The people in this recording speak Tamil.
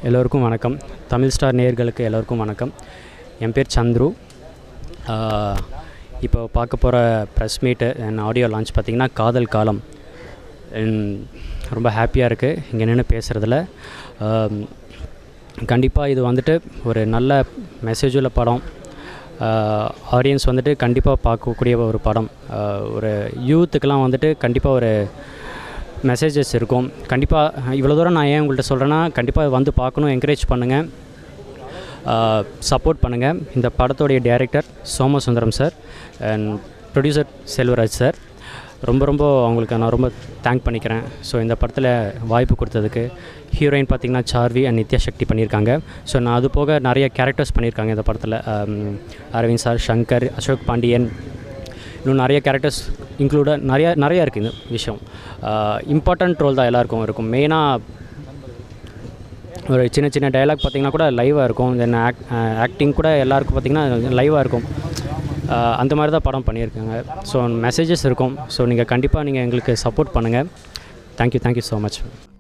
எல்லோருக்கும் வணக்கம் தமிழ் ஸ்டார் நேயர்களுக்கு எல்லோருக்கும் வணக்கம் என் பேர் சந்துரு ஆஹ், இப்போ பார்க்க போகிற ப்ரெஸ் மீட்டு அண்ட் ஆடியோ லான்ச் பார்த்திங்கன்னா காதல் காலம் And ரொம்ப ஹாப்பியாக இருக்குது இங்கே நின்று பேசுகிறதுல கண்டிப்பாக இது வந்துட்டு ஒரு நல்ல மெசேஜ் உள்ள படம் ஆடியன்ஸ் வந்துட்டு கண்டிப்பாக பார்க்கக்கூடிய ஒரு படம் ஆஹ், ஒரு யூத்துக்கெலாம் வந்துட்டு கண்டிப்பாக ஒரு மெசேஜஸ் இருக்கும் கண்டிப்பாக இவ்வளோ தூரம் நான் ஏன் உங்கள்கிட்ட சொல்கிறேன்னா கண்டிப்பாக வந்து பார்க்கணும் என்கரேஜ் பண்ணுங்கள் சப்போர்ட் பண்ணுங்கள் இந்த படத்தோடைய director Somasundaram sir and producer Selvaraj sir ரொம்ப ரொம்ப அவங்களுக்கு நான் ரொம்ப தேங்க் பண்ணிக்கிறேன் ஸோ இந்த படத்தில் வாய்ப்பு கொடுத்ததுக்கு ஹீரோயின் பார்த்திங்கன்னா சார்வி அண்ட் நித்யா சக்தி பண்ணியிருக்காங்க ஸோ நான் அது போக நிறைய கேரக்டர்ஸ் பண்ணியிருக்காங்க இந்த படத்தில் அரவிந்த் சார் சங்கர் அசோக் பாண்டியன் இன்னும் நிறைய கேரக்டர்ஸ் இன்க்ளூடாக நிறைய நிறைய இருக்குது இந்த விஷயம் இம்பார்ட்டண்ட் ரோல் தான் எல்லாருக்கும் இருக்கும் மெயினாக ஒரு சின்ன சின்ன டயலாக் பார்த்தீங்கன்னா கூட லைவாக இருக்கும் தென் ஆக் ஆக்டிங் கூட எல்லாருக்கும் பார்த்தீங்கன்னா லைவாக இருக்கும் ஆஹ் அந்த மாதிரி தான் படம் பண்ணியிருக்காங்க ஸோ மெசேஜஸ் இருக்கும் ஸோ நீங்கள் கண்டிப்பாக நீங்கள் எங்களுக்கு சப்போர்ட் பண்ணுங்கள் தேங்க்யூ தேங்க்யூ ஸோ மச்